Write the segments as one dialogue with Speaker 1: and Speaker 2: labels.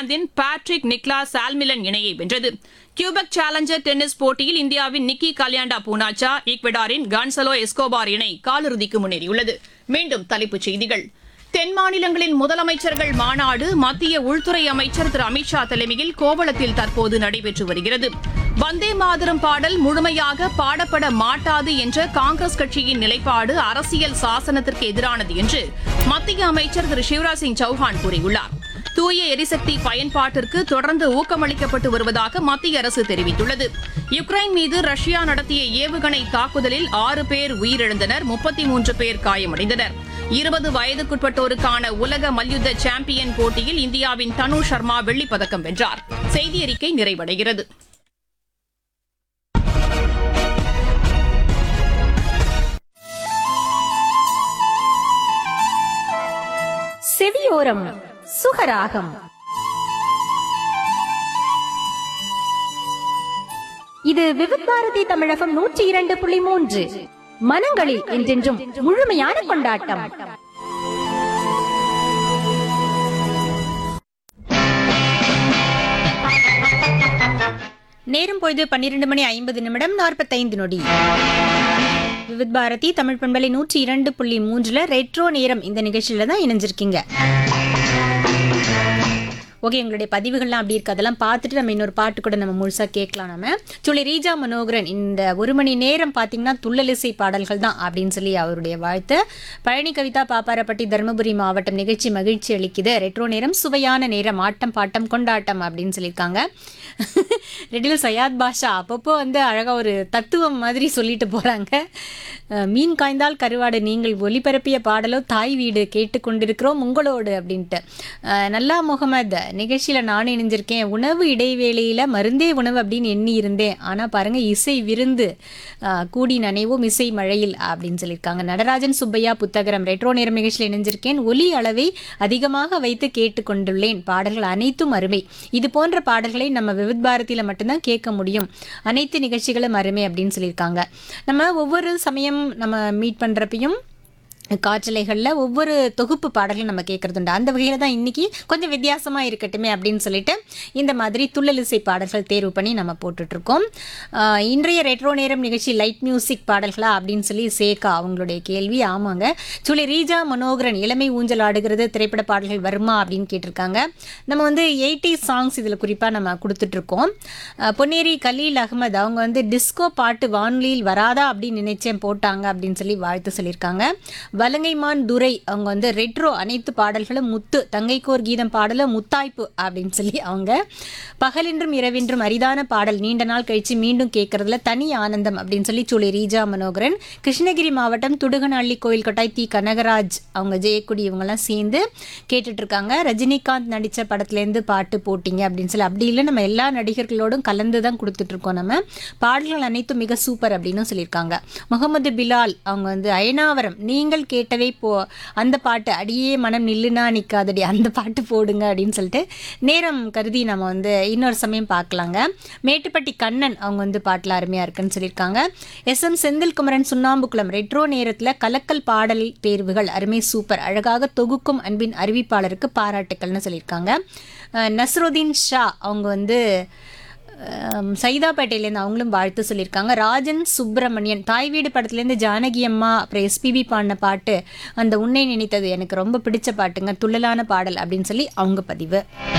Speaker 1: இங்கிலாந்தின் Patrick Niklas சால்மிலன் இணையை வென்றது கியூபெக் சேலஞ்சர் டென்னிஸ் போட்டியில் இந்தியாவின் நிக்கி கல்யாண்டா பூனாச்சா ஈக்வெடாரின் கான்சலோ எஸ்கோபார் இணை காலிறுதிக்கு முன்னேறியுள்ளது மீண்டும் தலைப்புச் செய்திகள் தென் மாநிலங்களின் முதலமைச்சர்கள் மாநாடு மத்திய உள்துறை அமைச்சர் திரு அமித்ஷா தலைமையில் கோவளத்தில் தற்போது நடைபெற்று வருகிறது வந்தே மாதரம் பாடல் முழுமையாக பாடப்பட மாட்டாது என்ற காங்கிரஸ் கட்சியின் நிலைப்பாடு அரசியல் சாசனத்திற்கு எதிரானது என்று மத்திய அமைச்சர் திரு சிவராஜ் சிங் சௌஹான் கூறியுள்ளார் தூய எரிசக்தி பயன்பாட்டிற்கு தொடர்ந்து ஊக்கமளிக்கப்பட்டு வருவதாக மத்திய அரசு தெரிவித்துள்ளது யுக்ரைன் மீது ரஷ்யா நடத்திய ஏவுகணை தாக்குதலில் ஆறு பேர் உயிரிழந்தனர் முப்பத்தி மூன்று பேர் காயமடைந்தனர் இருபது வயதுக்குட்பட்டோருக்கான உலக மல்யுத்த சாம்பியன் போட்டியில் இந்தியாவின் தனு சர்மா வெள்ளிப் பதக்கம் வென்றார் செய்தி அறிக்கை நிறைவடைகிறது
Speaker 2: செவியோரம் சுகராகம் இது விவித் பாரதி தமிழகம் நூற்றி இரண்டு புள்ளி மூன்று மனங்களில் என்றென்றும் முழுமையான கொண்டாட்டம் நேரம் பொழுது பன்னிரண்டு மணி ஐம்பது நிமிடம் நாற்பத்தைந்து நொடி விவித் பாரதி தமிழ் பண்பலை நூற்றி இரண்டு புள்ளி மூன்றுல ரெட்ரோ நேரம் இந்த நிகழ்ச்சியில தான் இணைஞ்சிருக்கீங்க ஓகே எங்களுடைய பதிவுகள்லாம் அப்படி இருக்கு அதெல்லாம் பார்த்துட்டு நம்ம இன்னொரு பாட்டு கூட நம்ம முழுசாக கேட்கலாம் நம்ம சொல்லி ரீஜா மனோகரன் இந்த ஒரு மணி நேரம் பார்த்தீங்கன்னா துள்ளலிசை பாடல்கள் தான் அப்படின்னு சொல்லி அவருடைய வாழ்த்து பழனி கவிதா பாப்பாரப்பட்டி தருமபுரி மாவட்டம் நிகழ்ச்சி மகிழ்ச்சி அளிக்குது ரெட்ரோ நேரம் சுவையான நேரம் ஆட்டம் பாட்டம் கொண்டாட்டம் அப்படின்னு சொல்லியிருக்காங்க ரெட்டில் சயாத் பாஷா அப்பப்போ வந்து அழகாக ஒரு தத்துவம் மாதிரி சொல்லிட்டு போகிறாங்க மீன் காய்ந்தால் கருவாடு நீங்கள் ஒலிபரப்பிய பாடலோ தாய் வீடு கேட்டுக்கொண்டிருக்கிறோம் உங்களோடு அப்படின்ட்டு அஹ், நல்லா முகமது நிகழ்ச்சியில் நானும் இணைஞ்சிருக்கேன் உணவு இடைவேளையில் மருந்தே உணவு அப்படின்னு எண்ணி இருந்தேன் ஆனால் பாருங்கள் இசை விருந்து அஹ், கூடி நனைவோம் இசை மழையில் அப்படின்னு சொல்லியிருக்காங்க நடராஜன் சுப்பையா புத்தகரம் ரெட்ரோ நேரம் நிகழ்ச்சியில் இணைஞ்சிருக்கேன் ஒலி அளவை அதிகமாக வைத்து கேட்டுக்கொண்டுள்ளேன் பாடல்கள் அனைத்தும் அருமை இது போன்ற பாடல்களை நம்ம விவித் பாரதியில் மட்டும்தான் கேட்க முடியும் அனைத்து நிகழ்ச்சிகளும் அருமை அப்படின்னு சொல்லியிருக்காங்க நம்ம ஒவ்வொரு சமயம் நம்ம மீட் பண்ணுறப்பையும் காற்றலைகளில் ஒவ்வொரு தொகுப்பு பாடல்கள் நம்ம கேட்குறதுண்டு அந்த வகையில் தான் இன்றைக்கி கொஞ்சம் வித்தியாசமாக இருக்கட்டுமே அப்படின்னு சொல்லிட்டு இந்த மாதிரி துள்ளலிசை பாடல்கள் தேர்வு பண்ணி நம்ம போட்டுட்ருக்கோம் ஆஹ் இன்றைய ரெட்ரோ நேரம் நிகழ்ச்சி லைட் மியூசிக் பாடல்களா அப்படின்னு சொல்லி சேகா அவங்களுடைய கேள்வி ஆமாங்க சொல்லி ரீஜா மனோகரன் இளமை ஊஞ்சல் ஆடுகிறது திரைப்பட பாடல்கள் வருமா அப்படின்னு கேட்டிருக்காங்க நம்ம வந்து எயிட்டி சாங்ஸ் இதில் குறிப்பாக நம்ம கொடுத்துட்ருக்கோம் ஆஹ் பொன்னேரி கலீல் அகமது அவங்க வந்து டிஸ்கோ பாட்டு வானொலியில் வராதா அப்படின்னு நினைச்சேன் போட்டாங்க அப்படின்னு சொல்லி வாழ்த்து சொல்லியிருக்காங்க வலங்கைமான் துரை அவங்க வந்து ரெட்ரோ அனைத்து பாடல்களும் முத்து தங்கைக்கோர் கீதம் பாடல முத்தாய்ப்பு அப்படின்னு சொல்லி அவங்க பகலென்றும் இரவென்றும் அரிதான பாடல் நீண்ட நாள் கழிச்சு மீண்டும் கேட்கறதுல தனி ஆனந்தம் அப்படின்னு சொல்லி சொல்லி ரீஜா மனோகரன் கிருஷ்ணகிரி மாவட்டம் துடுகனஹள்ளி கோயில் கொட்டாய் தி கனகராஜ் அவங்க ஜெயக்குடி இவங்கெல்லாம் சேர்ந்து கேட்டுட்டு இருக்காங்க ரஜினிகாந்த் நடித்த படத்துலேருந்து பாட்டு போட்டிங்க அப்படின்னு சொல்லி அப்படி இல்லை நம்ம எல்லா நடிகர்களோடும் கலந்து தான் கொடுத்துட்டு இருக்கோம் நம்ம பாடல்கள் அனைத்தும் மிக சூப்பர் அப்படின்னு சொல்லியிருக்காங்க முகமது பிலால் அவங்க வந்து அயனாவரம் நீங்கள் கேட்டவை போ அந்த பாட்டு அடியே மனம் நில்லுனா நிற்காதடி அந்த பாட்டு போடுங்க அப்படின்னு சொல்லிட்டு நேரம் கருதி நம்ம வந்து இன்னொரு சமயம் பார்க்கலாங்க மேட்டுப்பட்டி கண்ணன் அவங்க வந்து பாட்டில் அருமையாக இருக்குன்னு சொல்லியிருக்காங்க S M Senthilkumaran Sunnambukulam retro நேரத்தில் கலக்கல் பாடல் தேர்வுகள் அருமை சூப்பர் அழகாக தொகுக்கும் அன்பின் அறிவிப்பாளருக்கு பாராட்டுக்கள்னு சொல்லியிருக்காங்க அஹ் நஸ்ருதீன் ஷா அவங்க வந்து அம், சைதாப்பேட்டையிலேருந்து அவங்களும் வாழ்த்து சொல்லியிருக்காங்க ராஜன் சுப்பிரமணியன் தாய் வீடு படத்துலேருந்து ஜானகி அம்மா அப்புறம் எஸ்பிபி பாடின பாட்டு அந்த உன்னை நினைத்தது எனக்கு ரொம்ப பிடிச்ச பாட்டுங்க துள்ளலான பாடல் அப்படின்னு சொல்லி அவங்க பதிவு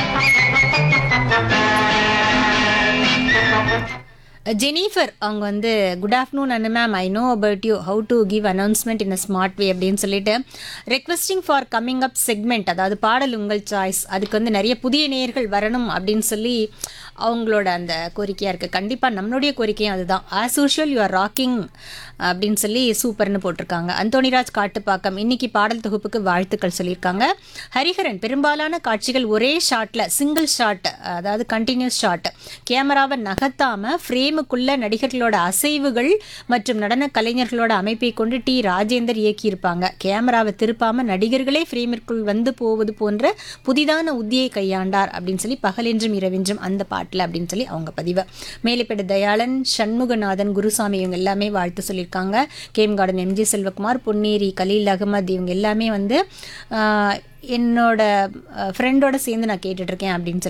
Speaker 2: ஜெனிஃபர் அவங்க வந்து குட் ஆஃப்டர்நூன் அண்ணு ma'am I know about you how to give announcement in a smart way அப்படின்னு சொல்லிட்டு requesting for coming up segment அதாவது பாடல் உங்கள் சாய்ஸ் அதுக்கு வந்து நிறைய புதிய நேயர்கள் வரணும் அப்படின்னு சொல்லி அவங்களோட அந்த கோரிக்கையாக இருக்குது கண்டிப்பாக நம்மளுடைய கோரிக்கையும் அதுதான் as usual you are rocking அப்படின்னு சொல்லி சூப்பர்னு போட்டிருக்காங்க அந்தோணிராஜ் காட்டுப்பாக்கம் இன்னைக்கு பாடல் தொகுப்புக்கு வாழ்த்துக்கள் சொல்லியிருக்காங்க ஹரிஹரன் பெரும்பாலான காட்சிகள் ஒரே ஷாட்டில் சிங்கிள் ஷாட் அதாவது கண்டினியூஸ் ஷாட் கேமராவை நகர்த்தாம ஃப்ரேமுக்குள்ள நடிகர்களோட அசைவுகள் மற்றும் நடன கலைஞர்களோட அமைப்பை கொண்டு டி ராஜேந்தர் இயக்கியிருப்பாங்க கேமராவை திருப்பாம நடிகர்களே ஃப்ரேமிற்குள் வந்து போவது போன்ற புதிதான உத்தியை கையாண்டார் அப்படின்னு சொல்லி பகலென்றும் இரவென்றும் அந்த பாட்டில் அப்படின்னு சொல்லி அவங்க பதிவு மேலிப்பேடு தயாளன் சண்முகநாதன் குருசாமி இவங்க எல்லாமே வாழ்த்து சொல்லியிருக்காங்க கேம் கார்டன் எம்ஜி செல்வகுமார் பொன்னேரி கலீல் அகமது இவங்க எல்லாமே வந்து ஆஹ், என்னோட ஃப்ரெண்டோட சேர்ந்து நான் கேட்டுட்ருக்கேன் அப்படின்னு சொல்லி